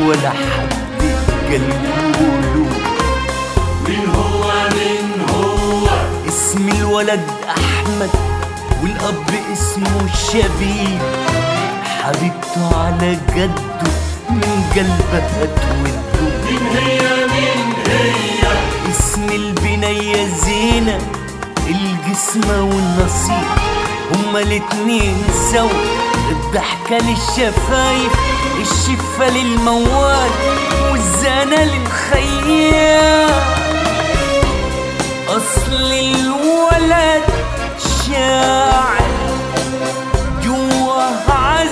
ولا حد قلبوله من هو من هو اسم الولد احمد والاب اسمه شبيب حبيبته على جده من قلبها توده من هي من هي اسم البنية زينة الجسمة والنصيب هما الاتنين سوا الضحكة للشفايف الشفة للموال والزانة للخيال أصل الولد شاعر جواه